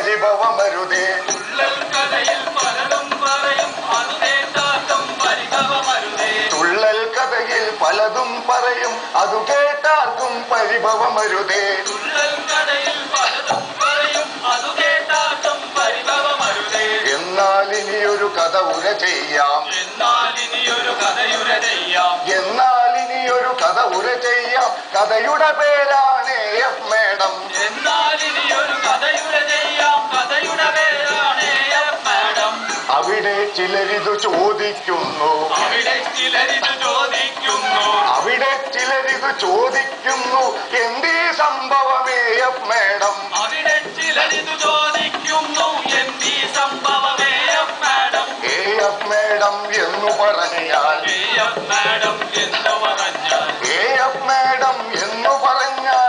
പരിഭവമരുതേ തുള്ളൽ കഥയിൽ പലതും പറയും അത് കേട്ടാട്ടും പരിഭവമരുതേ തുള്ളൽ കഥയിൽ പലതും പറയും അതു കേട്ടാർക്കും പരിഭവമരുതേ തുള്ളൽ കഥയിൽ പലതും പറയും അത് കേട്ടാട്ടും പരിഭവമരുതേ എന്നാൽ ഇനിയൊരു കഥ ഉര ചെയ്യാം എന്നാൽ ഇനിയൊരു കഥയുര ചെയ്യാം എന്നാൽ ഇനിയൊരു കഥ ഉര ചെയ്യാം കഥയുടെ പേരാണ് എഫ് മേഡം എന്നാൽ ഇനിയൊരു കഥയുര ചെയ്യാം കഥയുടെ പേരാണ് എഫ് മാഡം അവിടെ ചിലരിതു ചോദിക്കുന്നു അവിടെ ചിലരിത് ചോദിക്കുന്നു അവിടെ ചിലരിതു ചോദിക്കുന്നു എന്തീ സംഭവമേ എഫ് മേഡം അവിടെ ചിലരിത് ചോദിക്കുന്നു എന്തി സംഭവമേ F madam A F madam എന്നു പറഞ്ഞാൽ എ എഫ് മാഡം എന്ന് പറഞ്ഞാൽ എ എഫ് മേഡം എന്നു പറഞ്ഞാൽ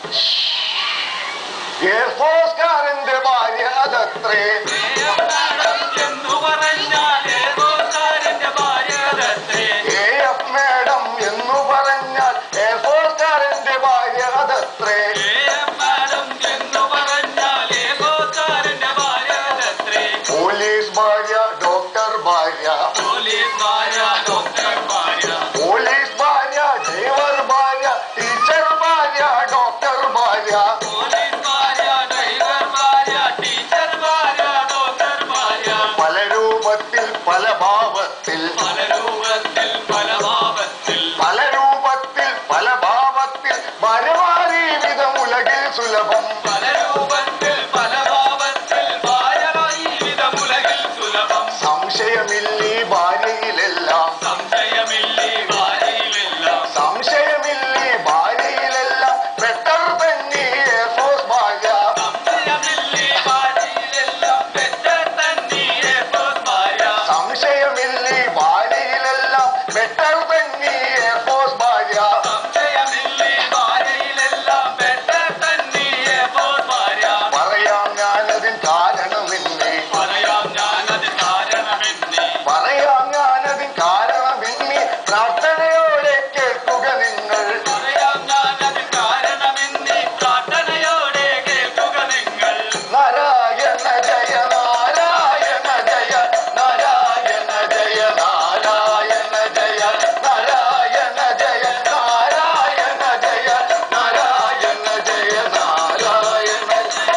എയർഫോഴ്സ്കാരന്റെ ഭാര്യ അതത്രേ എ എഫ് മാഡം എന്ന് പറഞ്ഞാൽ ഏതോക്കാരന്റെ ഭാര്യതത്രേ എ എഫ് മേഡം എന്നു പറഞ്ഞാൽ എയർഫോഴ്സ്കാരന്റെ ഭാര്യ അതത്രേ എ എഫ് മാഡം എന്ന് പറഞ്ഞാൽ ഏതോക്കാരന്റെ ഭാര്യതത്രേ പോലീസ് ഭാര്യ ഡോക്ടർ ഭാര്യ പോലീസ് ഭാര്യ ഡോക്ടർ ഭാര്യ പോലീസ് ഭാര്യ ഡ്രൈവർ ഭാര്യ ടീച്ചർ ഭാര്യ ഡോക്ടർ ഭാര്യ പോലീസ് ഭാര്യ ഡ്രൈവർ ഭാര്യ ടീച്ചർ ഭാര്യ ഡോക്ടർ ഭാര്യ പല രൂപത്തിൽ പല ഭാവത്തിൽ പല രൂപത്തിൽ പല ഭാവത്തിൽ പല രൂപത്തിൽ പല ഭാവത്തിൽ ഭാര്യമാരി വിധം ഉലകിൽ സുലഭം പല രൂപത്തിൽ പല ഭാവത്തിൽ ഭാര്യമായി വിധമുലകിൽ സുലഭം സംശയമില്ലീ ഭാര്യയിലെല്ലാം സംശയമില്ലേ ഭാര്യയിലെല്ലാം സംശയമില്ലീ ഭാര്യയിലെല്ലാം ബെറ്റർ തന്നെ എയർഫോഴ്സ് ഭാര്യ സംശയമില്ലേ ഭാര്യയിലെല്ലാം ബെറ്റർ തന്നെ എയർഫോഴ്സ് ഭാര്യ സംശയമില്ലീ ഭാര്യയിലെല്ലാം ബെറ്റർ തന്നെ എയർഫോഴ്സ് ഭാര്യ സംശയമില്ലേ ഭാര്യയിലെല്ലാം ബെറ്റർ തന്നെ എയർഫോഴ്സ് ഭാര്യ പറയാം ഞാനതിൻ കാരണമെന്നേ പറയാം ഞാനത് കാരണമെന്നേ പറയാം ഞാനതിൻ കാരണമെന്നേ പ്രാർത്ഥനയോടെ കേൾക്കുക നിങ്ങൾ പറയാം ഞാനത് കാരണമെന്നേ പ്രാർത്ഥനയോടെ കേൾക്കുക നിങ്ങൾ നാരായണ ജയ നാരായണ ജയ നാരായണ ജയ നാരായണ ജയ നാരായണ ജയ നാരായണ ജയ നാരായണ ജയ നാരായണ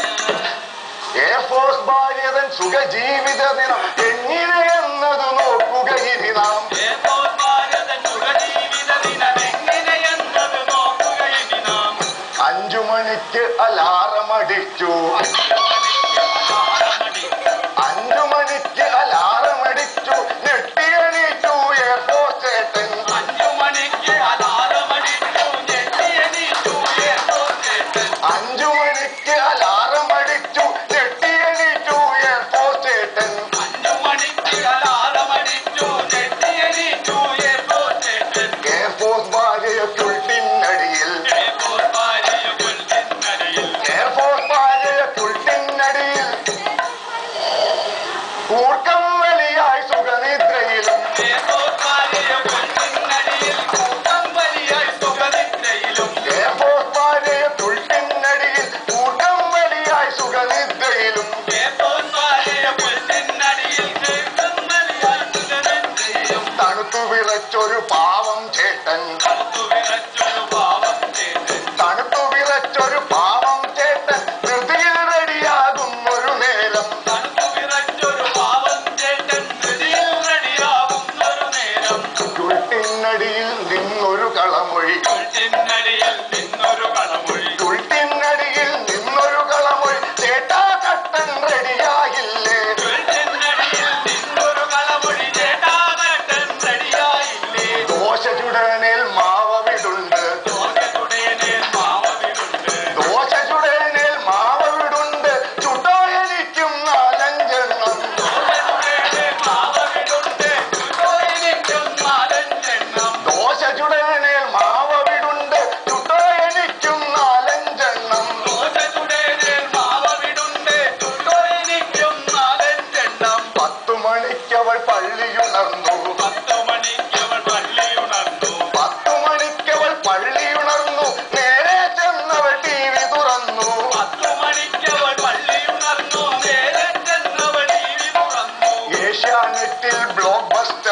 എയർഫോഴ്സ് ഭാര്യതൻ സുഖജീവിത ദിനം എങ്ങനെ എന്നത് നോക്കുക ഇനി നാം എയർഫോഴ്സ് ഭാരതൻ സുഖജീവിത ദിനമെങ്ങനെയെന്നത് നോക്കുക ഇനി നാം അഞ്ചു മണിക്ക് അലാറം അടിച്ചു അഞ്ചു മണിക്ക് അലാറം അടിച്ചു ഞെട്ടിയണീറ്റു എയർഫോഴ്സ് ചേട്ടൻ അഞ്ചു മണിക്ക് അലാറമടിച്ചു ഞെട്ടിയെണീറ്റു എയർഫോഴ്സ് ചേട്ടൻ അഞ്ചു മണിക്ക് അലാറം അടിച്ചു ഞെട്ടിയണീറ്റു എയർഫോഴ്സ് ചേട്ടൻ അഞ്ചു മണിക്ക് അലാറമടിച്ചു ഞെട്ടിയെണീറ്റു എയർഫോഴ്സ് ചേട്ടൻ എയർഫോഴ്സ് ഭാര്യയെ പുൾട്ടിനടിയിൽ എയർഫോഴ്സ് ഭാര്യ പുൽത്തിന്നടിയിൽ എയർഫോഴ്സ് ഭാര്യയെ പുൾട്ടിൻ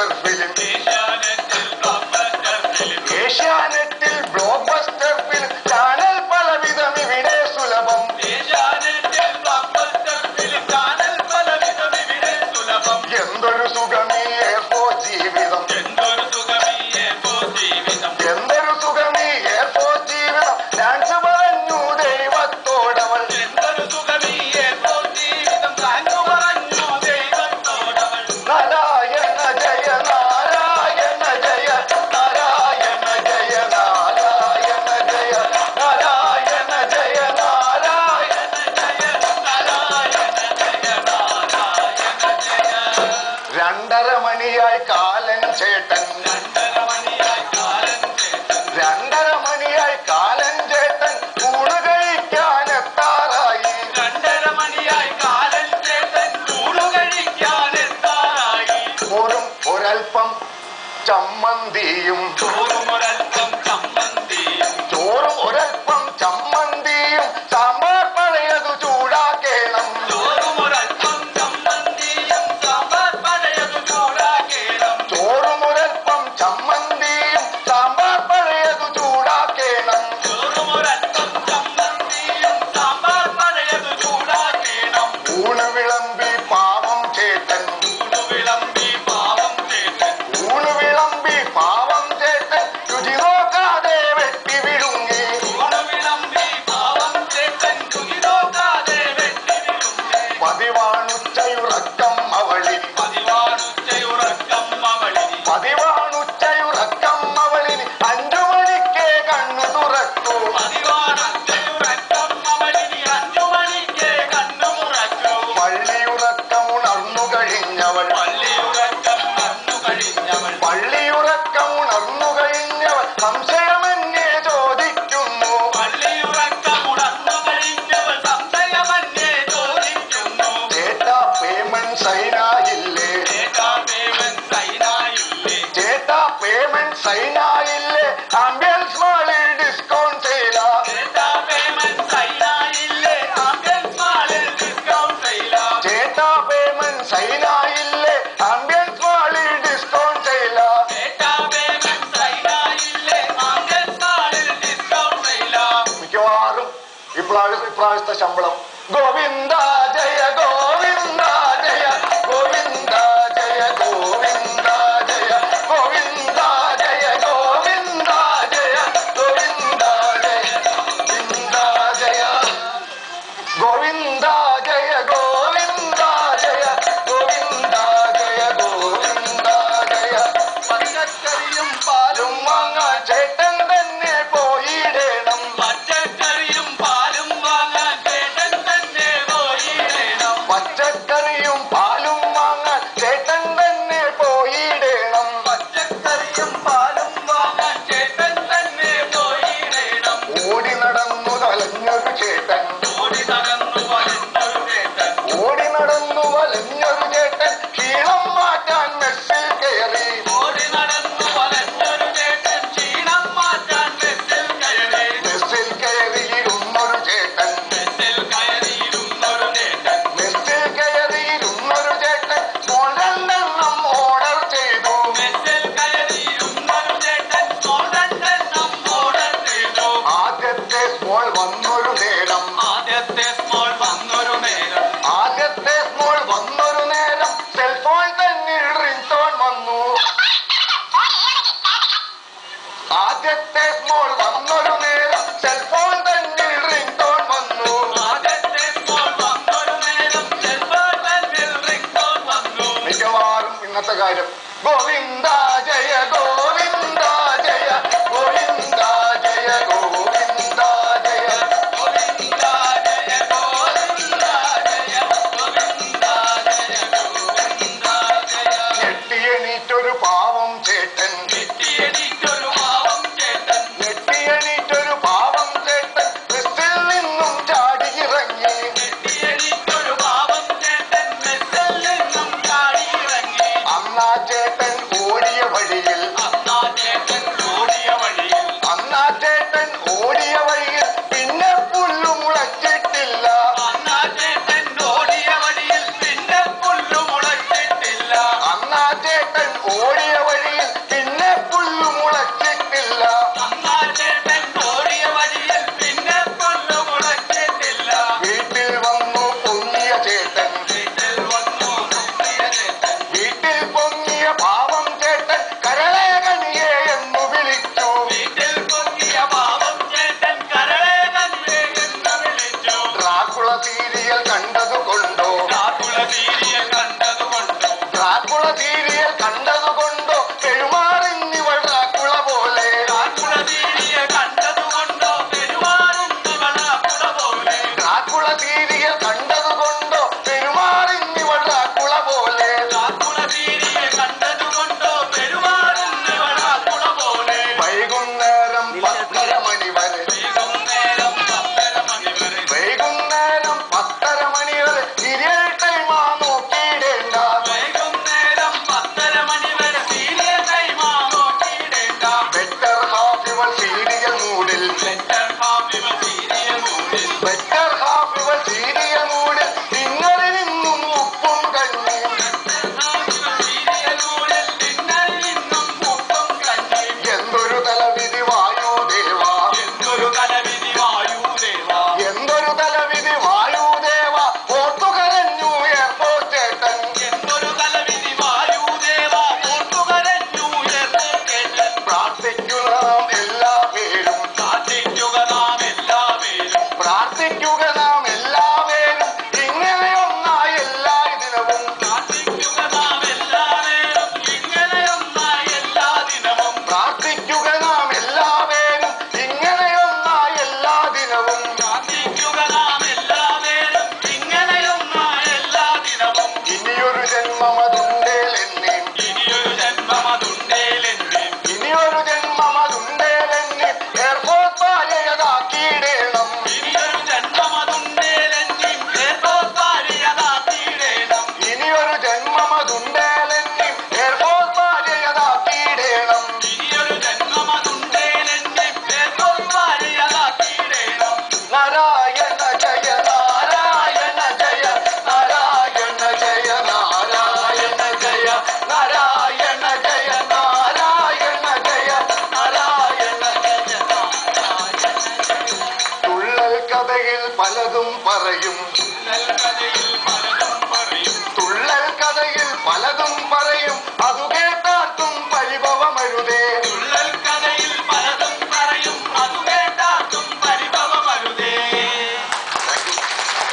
ബസ്റ്റർ ഫിലിം ഏഷ്യാനെറ്റിൽ ബ്ലോക്ക്ബസ്റ്റർ ഫിലിം ഏഷ്യാനെറ്റിൽ ബ്ലോക്ക് ബസ്റ്റർ ഫിലിം ചാനൽ പലവിധം ഇവിടെ സുലഭം ഏഷ്യാനെറ്റിൽ ബ്ലോക്ക്ബസ്റ്റർ ഫിലിം ചാനൽ പലവിധം ഇവിടെ സുലഭം എന്തൊരു സുഖമീ എയർഫോഴ്സ് ജീവിതം എന്തൊരു സുഖമീയേ പോ ജീവിതം എന്തൊരു സുഖമീ എയർഫോഴ്സ് ജീവിതം ഡാൻസ് പറഞ്ഞു ദൈവത്തോടവൾ എന്തൊരു സുഖമീയേ പോ ജീവിതം താങ്കു പറഞ്ഞു ദൈവത്തോടവൾ നാരായണ ജയ നാരായണ ജയ നാരായണ ജയ നാരായണ ജയ നാരായണ ജയ നാരായണ രണ്ടര മണിയായി കാലൻ ചേട്ടൻ രണ്ടര മണിയായി കാലൻ ചേട്ടൻ ഊണ് കഴിക്കാൻ എത്താറായി ചോറും ഒരൽപ്പം ചമ്മന്തിയും ചോറും ഒരൽപ്പം ചമ്മന്തിയും സാമ്പാർ പഴയതു ചൂടാക്കേണം ചോറും ഒരൽപ്പം ചമ്മന്തിയും സാമ്പാർ പഴയതു ചൂടാക്കേണം ഊണ് വിളമ്പി പാവം ചേട്ടൻ ഊണ് വിളമ്പി പാവം ചേട്ടൻ രുചി നോക്കാതെ വെട്ടി വിഴുങ്ങി പതിവാണുച്ചയുറക്കം അവളി പതിവാണുച്ചയുറക്കം അവളിന് അഞ്ചു മണിക്കേ കണ്ണു തുറക്കൂ പള്ളിയുറക്കം ഉണർന്നു കഴിഞ്ഞവൾ പള്ളിയുറക്കം ഉണർന്നു കഴിഞ്ഞവൾ സംശയമെന്നെ ചോദിക്കുന്നു ചേട്ടാ പേയ്മെന്റ് സൈനായില്ലേ ചേട്ടാ പേയ്മെന്റ് സൈനായില്ലേ ആംബിയൻസ് മാളിൽ ഡിസ്കൗണ്ട് സെയിലാ ചേട്ടാ പേയ്മെന്റ് സൈനായില്ലേ ആംബിയൻസ് മാളിൽ ഡിസ്കൗണ്ട് സെയിലാ മിക്കവാറും ഇപ്രാവശ്യ ഇപ്രാവശ്യത്തെ ശമ്പളം ഗോവിന്ദ ജയ ഗോവിന്ദ ജയ ഗോവിന്ദ ജയ ഗോവിന്ദ ജയ ഗോവിന്ദ ജയ ഗോവിന്ദ ജയ ഗോവിന്ദ ജയ ഗോവിന്ദ ജയ ഗോവിന്ദ ജയ ഗോവിന്ദ ജയ ഗോവിന്ദ ജയ ഗോവിന്ദ ജയ പച്ചക്കറിയും പാലും വാങ്ങാൻ ചേട്ടൻ തന്നെ പോയിടണം പച്ചക്കറിയും പാലും വാങ്ങാൻ ചേട്ടൻ തന്നെ പോയിടണം പച്ചക്കറിയും പാലും വാങ്ങാൻ ചേട്ടൻ തന്നെ പോയിടണം പച്ചക്കറിയും പാലും വാങ്ങാൻ ചേട്ടൻ തന്നെ പോയിടണം ഓടി നടന്നു വലഞ്ഞൊരു ചേട്ടൻ ഓടി നടന്നു വരുന്നൊരു ചേട്ടൻ ഓടി നടന്നു വലഞ്ഞൊരു ചേട്ടൻ ക്ഷീണം മാറ്റാൻ മെസ്സിൽ കയറി ഓടി നടന്നു വലഞ്ഞൊരു ചേട്ടൻ ക്ഷീണം മാറ്റാൻ ബസ്സിൽ കയറി മെസ്സിൽ കയറിയിരുന്നൊരു ചേട്ടൻ ബസ്സിൽ കയറിയിരുന്നൊരു ചേട്ടൻ മെസ്സിൽ കയറിയിരുന്നൊരു ചേട്ടൻ സ്മോൾ രണ്ടെണ്ണം ഓർഡർ ചെയ്തു ബസ്സിൽ കയറിയിരുന്നൊരു ചേട്ടൻ സ്മോൾ രണ്ടെണ്ണം ഓർഡർ ചെയ്തു ആദ്യത്തെ സ്മോൾ വന്നൊരു നേരം ആദ്യത്തെ സ്മോൾ വന്നൊരു നേരം ആദ്യത്തെ സ്മോൾ വന്നൊരു നേരം സെൽഫോൺ തന്നിൽ റിംഗ് ടോൺ വന്നു ആദ്യത്തെ സ്മോൾ വന്നൊരു നേരം സെൽഫോൺ തന്നിൽ റിംഗ് ടോൺ വന്നു ആദ്യത്തെ സ്മോൾ വന്നൊരു നേരം സെൽഫോൺ തന്നിൽ റിംഗ് ടോൺ വന്നു മിക്കവാറും ഇന്നത്തെ കാര്യം ഗോവിന്ദ ജയ ഗോ